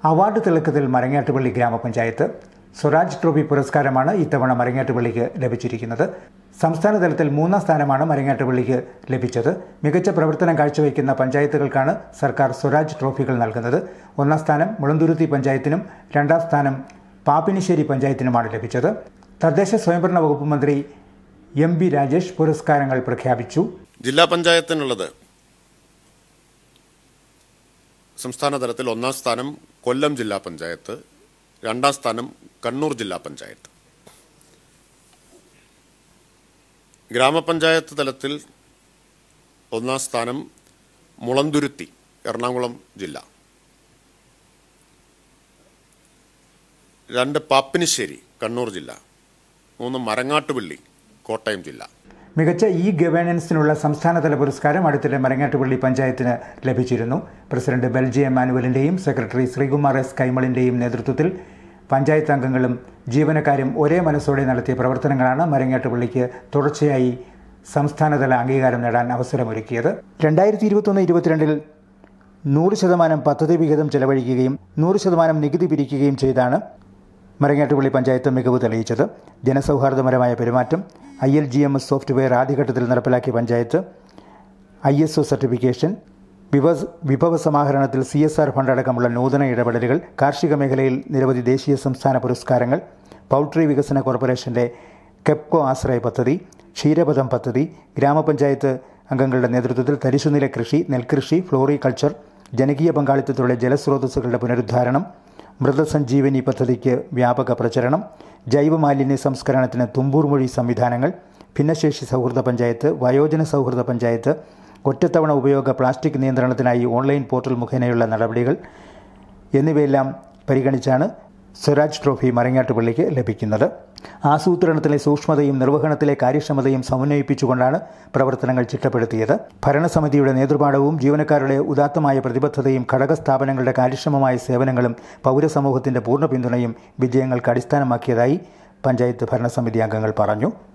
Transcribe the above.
award തിളക്കത്തിൽ Marangattupally ഗ്രാമപഞ്ചായത്ത് Swaraj trophy പുരസ്കാരമാണ് ഇത്തവണ മരങ്ങാട്ടുപള്ളിക്ക് ലഭിച്ചിരിക്കുന്നത് സംസ്ഥാന തലത്തിൽ മൂന്നാം സ്ഥാനമാണ് മരങ്ങാട്ടുപള്ളിക്ക് ലഭിച്ചത് മികച്ച പ്രവർത്തനം കാഴ്ചവെക്കുന്ന പഞ്ചായത്തുകൾക്കാണ് സർക്കാർ സ്വരാജ് ട്രോഫികൾ നൽകുന്നത് ഒന്നാം സ്ഥാനം മുളന്തുരുത്തി പഞ്ചായത്തിനും രണ്ടാം സ്ഥാനം പാപ്പിനിശ്ശേരി പഞ്ചായത്തിനുമാണ് ലഭിച്ചത് തദ്ദേശ സ്വയംഭരണ വകുപ്പ് മന്ത്രി എം ബി രാജേഷ് പുരസ്കാരങ്ങൾ പ്രഖ്യാപിച്ചു ജില്ലാ പഞ്ചായത്തിനുള്ളത് സംസ്ഥാന തലത്തിൽ ഒന്നാം സ്ഥാനം കൊല്ലം ജില്ലാ പഞ്ചായത്ത് രണ്ടാം സ്ഥാനം കണ്ണൂർ ജില്ലാ പഞ്ചായത്ത് ഗ്രാമപഞ്ചായത്ത് തലത്തിൽ ഒന്നാം സ്ഥാനം മുളന്തുരുത്തി എറണാകുളം ജില്ല രണ്ട് പാപ്പിനിശ്ശേരി കണ്ണൂർ ജില്ല മൂന്ന് മരങ്ങാട്ടുപള്ളി കോട്ടയം ജില്ല മികച്ച ഇ ഗവേണൻസിനുള്ള സംസ്ഥാനതല പുരസ്കാരം അടുത്തിടെ മരങ്ങാട്ടുപള്ളി പഞ്ചായത്തിന് ലഭിച്ചിരുന്നു പ്രസിഡന്റ് ബെൽജി എമാനുവലിന്റെയും സെക്രട്ടറി ശ്രീകുമാർ എസ് കൈമളിന്റെയും നേതൃത്വത്തിൽ പഞ്ചായത്ത് അംഗങ്ങളും ജീവനക്കാരും ഒരേ മനസ്സോടെ നടത്തിയ പ്രവർത്തനങ്ങളാണ് മരങ്ങാട്ടുപള്ളിക്ക് തുടർച്ചയായി സംസ്ഥാനതല അംഗീകാരം നേടാൻ അവസരമൊരുക്കിയത് രണ്ടായിരത്തി ഇരുപത്തൊന്ന് ഇരുപത്തിരണ്ടിൽ നൂറ് ശതമാനം പദ്ധതി വിഹിതം ചെലവഴിക്കുകയും നൂറ് ശതമാനം നികുതി പിരിക്കുകയും ചെയ്താണ് മരങ്ങാട്ടുപള്ളി പഞ്ചായത്ത് മികവ് തെളിയിച്ചത് ജനസൗഹാർദ്ദപരമായ പെരുമാറ്റം I L G M S software ആദ്യഘട്ടത്തിൽ നടപ്പിലാക്കിയ panchayat I S O certification വിഭവ വിഭവ സമാഹരണത്തിൽ സി എസ് ആർ ഫണ്ട് അടക്കമുള്ള നൂതന ഇടപെടലുകൾ കാർഷിക മേഖലയിൽ നിരവധി ദേശീയ സംസ്ഥാന പുരസ്കാരങ്ങൾ പൗൾട്രി വികസന കോർപ്പറേഷന്റെ കെപ്കോ ആശ്രയ പദ്ധതി ക്ഷീരപഥം പദ്ധതി ഗ്രാമപഞ്ചായത്ത് അംഗങ്ങളുടെ നേതൃത്വത്തിൽ തരിശുനില കൃഷി നെൽകൃഷി ഫ്ലോറികൾച്ചർ ജനകീയ പങ്കാളിത്തത്തോടെ ജലസ്രോതസ്സുകളുടെ പുനരുദ്ധാരണം മൃതസഞ്ജീവനി പദ്ധതിക്ക് വ്യാപക പ്രചരണം ജൈവമാലിന്യ സംസ്കരണത്തിന് തുമ്പൂർ മൊഴി സംവിധാനങ്ങൾ ഭിന്നശേഷി സൗഹൃദ പഞ്ചായത്ത് വയോജന സൗഹൃദ പഞ്ചായത്ത് ഒറ്റത്തവണ ഉപയോഗ പ്ലാസ്റ്റിക് നിയന്ത്രണത്തിനായി ഓൺലൈൻ പോർട്ടൽ മുഖേനയുള്ള നടപടികൾ എന്നിവയെല്ലാം പരിഗണിച്ചാണ് സ്വരാജ് ട്രോഫി മരങ്ങാട്ടുപള്ളിക്ക് ലഭിക്കുന്നത് ആസൂത്രണത്തിലെ സൂക്ഷ്മതയും നിർവഹണത്തിലെ കാര്യക്ഷമതയും സമന്വയിപ്പിച്ചുകൊണ്ടാണ് പ്രവർത്തനങ്ങൾ ചിട്ടപ്പെടുത്തിയത് ഭരണസമിതിയുടെ നേതൃപാഠവും ജീവനക്കാരുടെ ഉദാത്തമായ പ്രതിബദ്ധതയും ഘടകസ്ഥാപനങ്ങളുടെ കാര്യക്ഷമമായ സേവനങ്ങളും പൗരസമൂഹത്തിന്റെ പൂർണ്ണ പിന്തുണയും വിജയങ്ങൾക്ക് അടിസ്ഥാനമാക്കിയതായി പഞ്ചായത്ത് ഭരണസമിതി അംഗങ്ങൾ പറഞ്ഞു